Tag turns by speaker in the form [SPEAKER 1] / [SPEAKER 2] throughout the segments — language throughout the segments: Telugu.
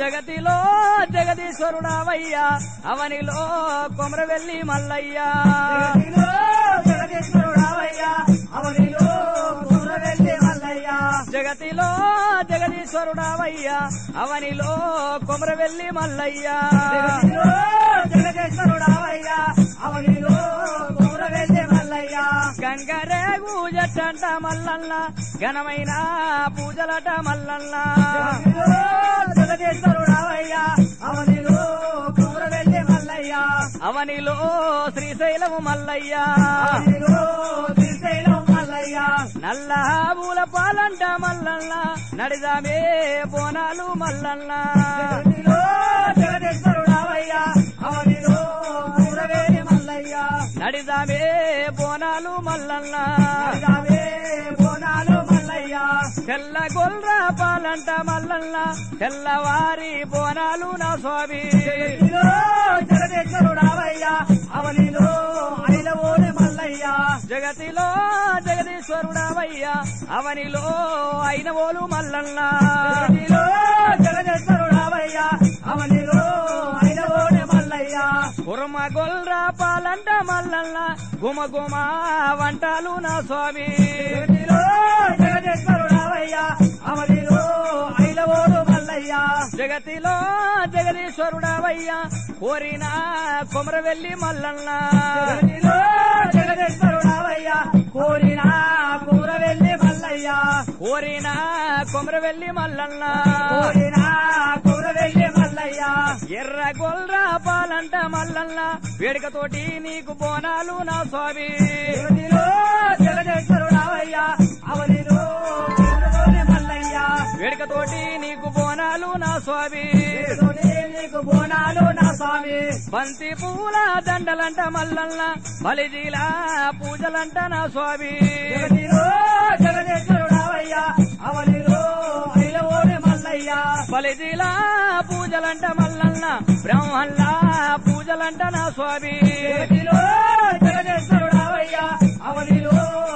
[SPEAKER 1] జగతిలో జగదీశ్వరుడావయ్యా అవనిలో కొమరవెల్లి మల్లయ్యా
[SPEAKER 2] జగతిలో జగదీశ్వరుడావయ్యా అవనిలో కుమ్రవెల్లి మల్లయ్య
[SPEAKER 1] జగతిలో జగదీశ్వరుడావయ్యా అవనిలో కొమరవెల్లి మల్లయ్యా
[SPEAKER 2] జగతిలో జగదీశ్వరుడావయ్యా అవనిలో కుమ్రవెల్లి మల్లయ్య
[SPEAKER 1] గంగరేగు జట్టంట మల్లన్న ఘనమైన పూజలట మల్లన్న
[SPEAKER 2] జగతిలో జగదీశ్వరుడావయ్యా అవనిలో కుమ్రవెల్లి మల్లయ్య
[SPEAKER 1] అవనిలో శ్రీశైలము మల్లయ్యా
[SPEAKER 2] అవనిలో శ్రీశైలం మల్లయ్య
[SPEAKER 1] నల్ల పూల పాలంట మల్లన్న నడిదామే బోనాలు మల్లన్న
[SPEAKER 2] జగతిలో జగదీశ్వరుడావయ్యా అవనిలో కుమ్రవెల్లి మల్లయ్య
[SPEAKER 1] నడిదామే బోనాలు మల్లన్న
[SPEAKER 2] రావే బోనాలు మల్లయ్య
[SPEAKER 1] తెల్ల గొల్ర పాలంట మల్లన్న తెల్లవారి బోనాలు నా స్వామి
[SPEAKER 2] జగతిలో జగదీశ్వరుడావయ్యా అవనిలో ఐలవోని మల్లయ్య
[SPEAKER 1] జగతిలో జగదీశ్వరుడవయ్యా అవనిలో అయినవోలు మల్లన్న
[SPEAKER 2] జగతిలో జగదీశ్వరుడావయ్యా అవనిలో ఐలవోని మల్లయ్య
[SPEAKER 1] కుర్మ గొల్ర పాలంట మల్లన్న గుమ గుమ వంటలు నా స్వామి
[SPEAKER 2] జగతిలో జగదీశ్వరుడావయ్యా అవనిలో ఐలవోడు మల్లయ్య
[SPEAKER 1] జగతిలో జగదీశ్వరుడవయ్యా కోరిన కొమరవెల్లి మల్లన్న
[SPEAKER 2] జగతిలో జగదీశ్వరుడావయ్యా కోరిన కూరవెల్లి మల్లయ్య
[SPEAKER 1] కోరిన కొమరవెల్లి మల్లన్న
[SPEAKER 2] కోరిన కూరవెల్లి మల్లయ్య
[SPEAKER 1] ఎర్ర గొల్ర పాలంట మల్లన్న వేడుకతోటి నీకు బోనాలు నా స్వామి
[SPEAKER 2] జగతిలో జగదీశ్వరుడావయ్యా అవనిలో కూరవెల్లి మల్లయ్య
[SPEAKER 1] వేడుకతోటి నీకు బోనాలు నా స్వామి
[SPEAKER 2] జగతిలోనే నీకు బోనాలు నా స్వామి
[SPEAKER 1] బంతి పూల దండలంట మల్లన్న బలిజీల పూజలంట నా స్వామి
[SPEAKER 2] జగతిలో జగదీశ్వరుడావయ్యా అవనిలో ఐలవోని మల్లయ్య
[SPEAKER 1] బలిజీల పూజలంట మల్లన్న బ్రహ్మల్ల పూజలంట నా స్వామి
[SPEAKER 2] జగతిలో జగదీశ్వరుడావయ్యా అవనిలో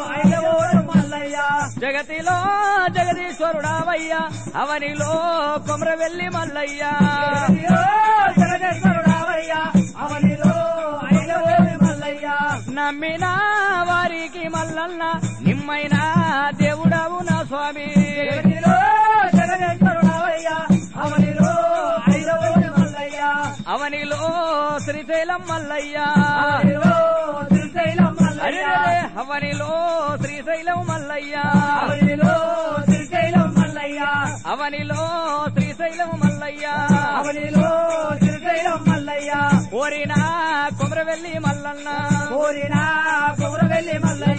[SPEAKER 2] ఐలవోని మల్లయ్య
[SPEAKER 1] జగతిలో జగదీశ్వరుడావయ్యా అవనిలో కొమరవెల్లి మల్లయ్యా
[SPEAKER 2] జగతిలో జగదీశ్వరుడావయ్యా అవనిలో ఐలవోని మల్లయ్య
[SPEAKER 1] నమ్మిన వారికి మల్లన్న నిమ్మైన దేవుడవు నా స్వామి
[SPEAKER 2] జగతిలో జగదీశ్వరుడావయ్యా అవనిలో ఐలవోని మల్లయ్య
[SPEAKER 1] అవనిలో శ్రీశైలం మల్లయ్యా
[SPEAKER 2] అవనిలో శ్రీశైలం మల్లయ్య
[SPEAKER 1] అరే అవనిలో శ్రీశైలం మల్లయ్యా
[SPEAKER 2] అవనిలో శ్రీశైలం మల్లయ్య
[SPEAKER 1] అవనిలో శ్రీశైలం మల్లయ్యా
[SPEAKER 2] అవనిలో శ్రీశైలం మల్లయ్య
[SPEAKER 1] కోరిన కొమరవెల్లి మల్లన్న
[SPEAKER 2] కోరిన కుమరవెల్లి మల్లయ్య